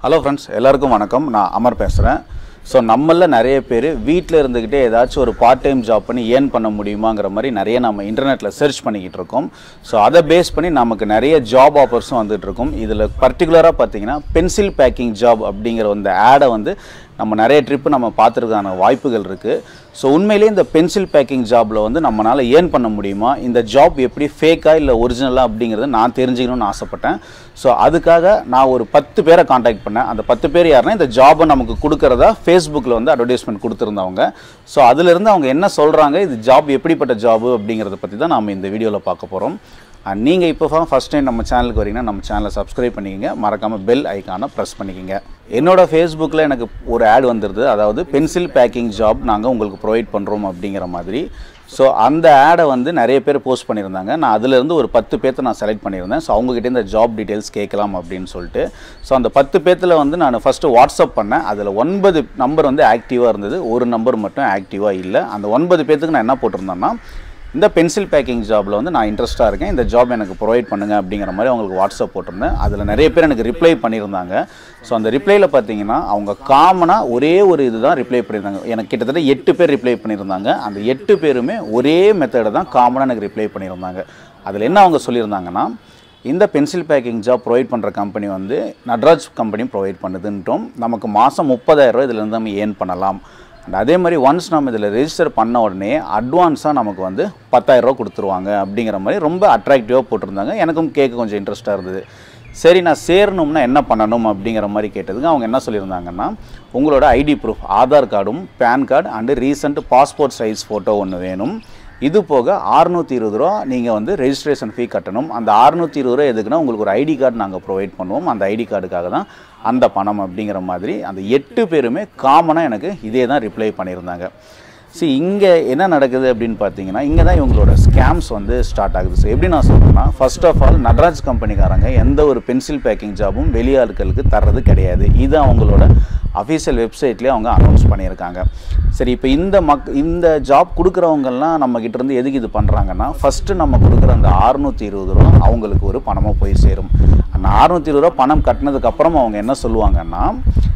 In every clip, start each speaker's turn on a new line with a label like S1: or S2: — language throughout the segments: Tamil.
S1: ஹலோ ஃப்ரெண்ட்ஸ் எல்லாருக்கும் வணக்கம் நான் அமர் பேசுகிறேன் ஸோ நம்மள நிறைய பேர் வீட்டில் இருந்துக்கிட்டே ஏதாச்சும் ஒரு பார்ட் டைம் ஜாப் பண்ணி ஏர்ன் பண்ண முடியுமாங்கிற மாதிரி நிறைய நம்ம இன்டர்நெட்டில் சர்ச் பண்ணிக்கிட்டு இருக்கோம் ஸோ அதை பேஸ் பண்ணி நமக்கு நிறைய ஜாப் ஆஃபர்ஸும் வந்துட்டு இருக்கும் இதில் பர்டிகுலராக பார்த்தீங்கன்னா பென்சில் பேக்கிங் ஜாப் அப்படிங்கிற அந்த ஆடை வந்து நம்ம நிறைய ட்ரிப்பு நம்ம பார்த்துருக்கான வாய்ப்புகள் இருக்குது ஸோ உண்மையிலேயே இந்த பென்சில் பேக்கிங் ஜாபில் வந்து நம்மளால் ஏர்ன் பண்ண முடியுமா இந்த ஜாப் எப்படி ஃபேக்காக இல்லை ஒரிஜினலாக அப்படிங்கிறத நான் தெரிஞ்சுக்கணும்னு ஆசைப்பட்டேன் ஸோ அதுக்காக நான் ஒரு பத்து பேரை காண்டாக்ட் பண்ணேன் அந்த பத்து பேர் யாருன்னா இந்த ஜாபை நமக்கு கொடுக்குறதா ஃபேஸ்புக்கில் வந்து அட்வர்டைஸ்மெண்ட் கொடுத்துருந்தவங்க ஸோ அதிலிருந்து அவங்க என்ன சொல்கிறாங்க இது ஜாப் எப்படிப்பட்ட ஜாபு அப்படிங்கிறத பற்றி தான் நம்ம இந்த வீடியோவில் பார்க்க போகிறோம் அண்ட் நீங்கள் இப்போ ஃபஸ்ட் டைம் நம்ம சேனலுக்கு வரீங்கன்னா நம்ம சேனலை சப்ஸ்கிரைப் பண்ணிக்கங்க மறக்காமல் பெல் ஐக்கானை ப்ரெஸ் பண்ணிக்கங்க என்னோட ஃபேஸ்புக்கில் எனக்கு ஒரு ஆட் வந்துருது அதாவது பென்சில் பேக்கிங் ஜாப் நாங்கள் உங்களுக்கு ப்ரொவைட் பண்ணுறோம் அப்படிங்கிற மாதிரி ஸோ அந்த ஆடை வந்து நிறைய பேர் போஸ்ட் பண்ணியிருந்தாங்க நான் அதுலேருந்து ஒரு பத்து பேர்த்த நான் செலக்ட் பண்ணியிருந்தேன் ஸோ அவங்ககிட்ட இந்த ஜாப் டீட்டெயில்ஸ் கேட்கலாம் அப்படின்னு சொல்லிட்டு ஸோ அந்த பத்து பேர்த்தில் வந்து நான் ஃபஸ்ட்டு வாட்ஸ்அப் பண்ணேன் அதில் ஒன்பது நம்பர் வந்து ஆக்டிவாக இருந்தது ஒரு நம்பர் மட்டும் ஆக்டிவாக இல்லை அந்த ஒன்பது பேர்த்துக்கு நான் என்ன போட்டிருந்தேன்னா இந்த பென்சில் பேக்கிங் ஜாபில் வந்து நான் இன்ட்ரெஸ்ட்டாக இருக்கேன் இந்த ஜாப் எனக்கு ப்ரொவைட் பண்ணுங்க அப்படிங்கிற மாதிரி அவங்களுக்கு வாட்ஸ்அப் போட்டிருந்தேன் அதில் நிறைய பேர் எனக்கு ரிப்ளை பண்ணியிருந்தாங்க ஸோ அந்த ரிப்ளையில் பார்த்தீங்கன்னா அவங்க காமனாக ஒரே ஒரு இதுதான் ரிப்ளை பண்ணியிருந்தாங்க எனக்கு கிட்டத்தட்ட எட்டு பேர் ரிப்ளை பண்ணியிருந்தாங்க அந்த எட்டு பேருமே ஒரே மெத்தடை தான் காமனாக எனக்கு ரிப்ளை பண்ணியிருந்தாங்க அதில் என்ன அவங்க சொல்லியிருந்தாங்கன்னா இந்த பென்சில் பேக்கிங் ஜாப் ப்ரொவைட் பண்ணுற கம்பெனி வந்து நட்ராஜ் கம்பெனி ப்ரொவைட் பண்ணுதுன்ட்டும் நமக்கு மாதம் முப்பதாயிரரூவா இதிலேருந்து நம்ம ஏர்ன் பண்ணலாம் அண்ட் அதே மாதிரி ஒன்ஸ் நம்ம இதில் ரெஜிஸ்டர் பண்ண உடனே அட்வான்ஸாக நமக்கு வந்து பத்தாயிரரூவா கொடுத்துருவாங்க அப்படிங்கிற மாதிரி ரொம்ப அட்ராக்டிவாக போட்டிருந்தாங்க எனக்கும் கேட்க கொஞ்சம் இன்ட்ரெஸ்ட்டாக இருந்தது சரி நான் சேரணும்னா என்ன பண்ணணும் அப்படிங்கிற மாதிரி கேட்டதுக்கு அவங்க என்ன சொல்லியிருந்தாங்கன்னா உங்களோட ஐடி ப்ரூஃப் ஆதார் கார்டும் pan card and recent passport size photo ஒன்று வேணும் இது போக அறுநூற்றி இருபது ரூபா நீங்கள் வந்து ரெஜிஸ்ட்ரேஷன் ஃபீ கட்டணும் அந்த அறுநூற்றி இருபது ரூபா எதுக்குன்னா உங்களுக்கு ஒரு ஐடி கார்டு நாங்கள் ப்ரொவைட் பண்ணுவோம் அந்த ஐடி கார்டுக்காக தான் அந்த பணம் அப்படிங்கிற மாதிரி அந்த எட்டு பேருமே காமனாக எனக்கு இதே தான் ரிப்ளை பண்ணியிருந்தாங்க சி இங்கே என்ன நடக்குது அப்படின்னு பார்த்தீங்கன்னா இங்கே தான் இவங்களோட ஸ்கேம்ஸ் வந்து ஸ்டார்ட் ஆகுது ஸோ எப்படி நான் சொல்கிறேன்னா ஃபர்ஸ்ட் ஆஃப் ஆல் நட்ராஜ் கம்பெனிக்காரங்க எந்த ஒரு பென்சில் பேக்கிங் ஜாபும் வெளியாட்களுக்கு தர்றது கிடையாது இது அவங்களோட அஃபீஷியல் வெப்சைட்லேயே அவங்க அனௌன்ஸ் பண்ணியிருக்காங்க சரி இப்போ இந்த மக் இந்த ஜாப் கொடுக்குறவங்கெல்லாம் நம்ம கிட்ட இருந்து எதுக்கு இது பண்ணுறாங்கன்னா ஃபஸ்ட்டு நம்ம கொடுக்குற அந்த அறுநூற்றி இருபது ரூபா அவங்களுக்கு ஒரு பணமாக போய் சேரும் அந்த அறுநூற்றி இருபது ரூபா பணம் கட்டினதுக்கப்புறம் அவங்க என்ன சொல்லுவாங்கன்னா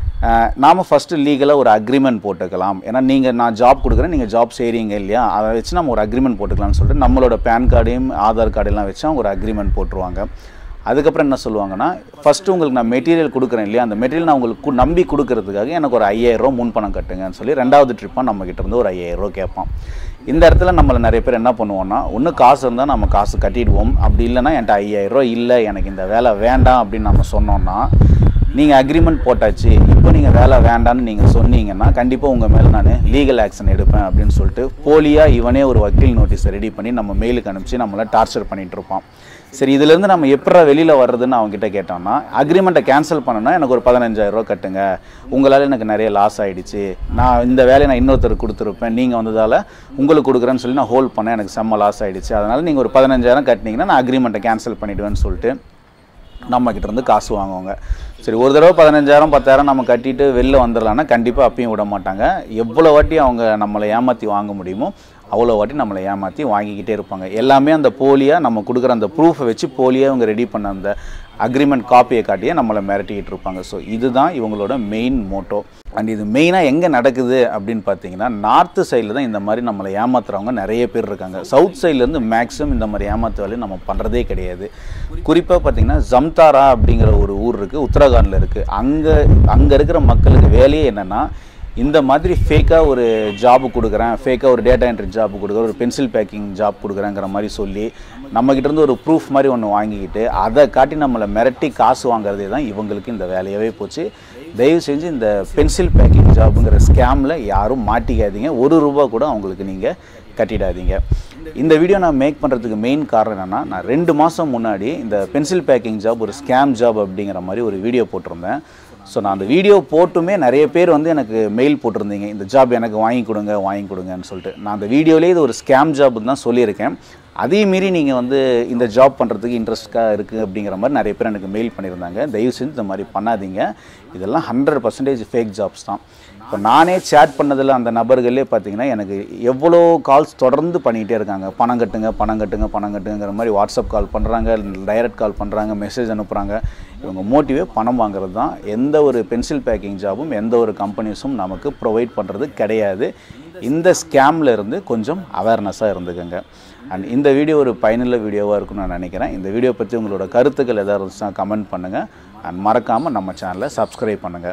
S1: நாம் ஃபஸ்ட்டு லீகலாக ஒரு அக்ரிமெண்ட் போட்டுக்கலாம் ஏன்னா நீங்கள் நான் ஜாப் கொடுக்குறேன் நீங்கள் ஜாப் செய்கிறீங்க இல்லையா அதை வச்சு நம்ம ஒரு அக்ரிமெண்ட் போட்டுக்கலாம்னு சொல்லிட்டு நம்மளோட பேன் கார்டையும் ஆதார் கார்டையெல்லாம் வச்சு அவங்க ஒரு அக்ரிமெண்ட் போட்டுருவாங்க அதுக்கப்புறம் என்ன சொல்லுவாங்கன்னா ஃபஸ்ட்டு உங்களுக்கு நான் மெட்டீரியல் கொடுக்குறேன் இல்லையா அந்த மெட்டீரியல் நான் உங்களுக்கு கு- நம்பி கொடுக்கறதுக்காக எனக்கு ஒரு ஐயாயிரரூவா முன் பணம் கட்டுங்கன்னு சொல்லி ரெண்டாவது ட்ரிப்பாக நம்ம கிட்ட இருந்து ஒரு ஐயாயிரரூவா கேட்பான் இந்த இடத்துல நம்மளை நிறைய பேர் என்ன பண்ணுவோம்னா ஒன்று காசு இருந்தால் நம்ம காசு கட்டிடுவோம் அப்படி இல்லைன்னா என்கிட்ட ஐயாயிரரூவா இல்லை எனக்கு இந்த வேலை வேண்டாம் அப்படின்னு நம்ம சொன்னோம்னா நீங்கள் அக்ரிமெண்ட் போட்டாச்சு இப்போ நீங்கள் வேலை வேண்டான்னு நீங்கள் சொன்னீங்கன்னா கண்டிப்பாக உங்கள் மேலே நான் லீகல் ஆக்ஷன் எடுப்பேன் அப்படின்னு சொல்லிட்டு போலியாக இவனே ஒரு வக்கீல் நோட்டீஸை ரெடி பண்ணி நம்ம மெயிலுக்கு அனுப்பிச்சு நம்மளை டார்ச்சர் பண்ணிட்டு இருப்பான் சரி இதுலேருந்து நம்ம எப்படா வெளியில் வர்றதுன்னு அவங்க கிட்ட கேட்டோம்னா அக்ரிமெண்ட்டை கேன்சல் பண்ணணும்னா எனக்கு ஒரு 15000 ரூபா கட்டுங்க உங்களால் எனக்கு நிறைய லாஸ் ஆயிடுச்சு நான் இந்த வேலையை நான் இன்னொருத்தருக்கு கொடுத்துருப்பேன் நீங்கள் வந்ததால் உங்களுக்கு கொடுக்குறேன்னு சொல்லி நான் ஹோல்ட் பண்ணேன் எனக்கு செம்ம லாஸ் ஆயிடுச்சு அதனால் நீங்கள் ஒரு பதினஞ்சாயிரம் கட்டினீங்கன்னா நான் அக்ரிமெண்ட்டை கேன்சல் பண்ணிவிடுவேன்னு சொல்லிட்டு நம்ம கிட்ட இருந்து காசு வாங்குவாங்க சரி ஒரு தடவை பதினஞ்சாயிரம் பத்தாயிரம் நம்ம கட்டிட்டு வெளில வந்துடலான்னா கண்டிப்பாக அப்பயும் விட மாட்டாங்க எவ்வளோ வாட்டி அவங்க நம்மளை ஏமாற்றி வாங்க முடியுமோ அவ்வளோ வாட்டி நம்மளை ஏமாற்றி வாங்கிக்கிட்டே இருப்பாங்க எல்லாமே அந்த போலியாக நம்ம கொடுக்குற அந்த ப்ரூஃபை வச்சு போலியாக இவங்க ரெடி பண்ண அந்த அக்ரிமெண்ட் காப்பியை காட்டியே நம்மளை மிரட்டிக்கிட்டு இருப்பாங்க ஸோ இதுதான் இவங்களோட மெயின் மோட்டோ அண்ட் இது மெயினாக எங்கே நடக்குது அப்படின்னு பார்த்தீங்கன்னா நார்த்து சைடில் தான் இந்த மாதிரி நம்மளை ஏமாத்துறவங்க நிறைய பேர் இருக்காங்க சவுத் சைட்லேருந்து மேக்ஸிமம் இந்த மாதிரி ஏமாத்து வேலையை நம்ம பண்ணுறதே கிடையாது குறிப்பாக பார்த்தீங்கன்னா ஜம்தாரா அப்படிங்கிற ஒரு ஊர் இருக்குது உத்தரகாண்டில் இருக்குது அங்கே அங்கே இருக்கிற மக்களுக்கு வேலையே என்னென்னா இந்த மாதிரி ஃபேக்காக ஒரு ஜாப் கொடுக்குறேன் ஃபேக்காக ஒரு டேட்டா என்ட்ரி ஜாப் கொடுக்குறேன் ஒரு பென்சில் பேக்கிங் ஜாப் கொடுக்குறேங்கிற மாதிரி சொல்லி நம்மக்கிட்ட இருந்து ஒரு ப்ரூஃப் மாதிரி ஒன்று வாங்கிக்கிட்டு அதை காட்டி நம்மளை மிரட்டி காசு வாங்குறதே தான் இவங்களுக்கு இந்த வேலையாகவே போச்சு தயவு செஞ்சு இந்த பென்சில் பேக்கிங் ஜாப்புங்கிற ஸ்கேமில் யாரும் மாட்டிக்காதீங்க ஒரு ரூபா கூட அவங்களுக்கு நீங்கள் கட்டிடாதீங்க இந்த வீடியோ நான் மேக் பண்ணுறதுக்கு மெயின் காரணம் என்னென்னா நான் ரெண்டு மாதம் முன்னாடி இந்த பென்சில் பேக்கிங் ஜாப் ஒரு ஸ்கேம் ஜாப் அப்படிங்கிற மாதிரி ஒரு வீடியோ போட்டிருந்தேன் ஸோ நான் அந்த வீடியோ போட்டுமே நிறைய பேர் வந்து எனக்கு மெயில் போட்டிருந்தீங்க இந்த ஜாப் எனக்கு வாங்கி கொடுங்க வாங்கி கொடுங்கன்னு சொல்லிட்டு நான் அந்த வீடியோலேயே இது ஒரு ஸ்கேம் ஜாப் தான் சொல்லியிருக்கேன் அதையும் மீறி நீங்கள் வந்து இந்த ஜாப் பண்ணுறதுக்கு இன்ட்ரெஸ்ட்டாக இருக்குது அப்படிங்கிற மாதிரி நிறைய பேர் எனக்கு மெயில் பண்ணியிருந்தாங்க தயவு செஞ்சு இந்த மாதிரி பண்ணாதீங்க இதெல்லாம் ஹண்ட்ரட் பர்சன்டேஜ் ஃபேக் ஜாப்ஸ் தான் இப்போ நானே சேட் பண்ணதில் அந்த நபர்களே பார்த்தீங்கன்னா எனக்கு எவ்வளோ கால்ஸ் தொடர்ந்து பண்ணிகிட்டே இருக்காங்க பணம் கட்டுங்க பணம் கட்டுங்க பணம் கட்டுங்கிற மாதிரி வாட்ஸ்அப் கால் பண்ணுறாங்க டைரக்ட் கால் பண்ணுறாங்க மெசேஜ் அனுப்புகிறாங்க இவங்க மோட்டிவே பணம் வாங்குறது தான் எந்த ஒரு பென்சில் பேக்கிங் ஜாபும் எந்த ஒரு கம்பெனிஸும் நமக்கு ப்ரொவைட் பண்ணுறது கிடையாது இந்த ஸ்கேமில் இருந்து கொஞ்சம் அவேர்னஸாக இருந்துக்கங்க அண்ட் இந்த வீடியோ ஒரு பயனுள்ள வீடியோவாக இருக்கும்னு நான் நினைக்கிறேன் இந்த வீடியோ பற்றி உங்களோட கருத்துக்கள் எதாவது இருந்துச்சுன்னா கமெண்ட் பண்ணுங்கள் அண்ட் மறக்காமல் நம்ம சேனலை சப்ஸ்கிரைப் பண்ணுங்கள்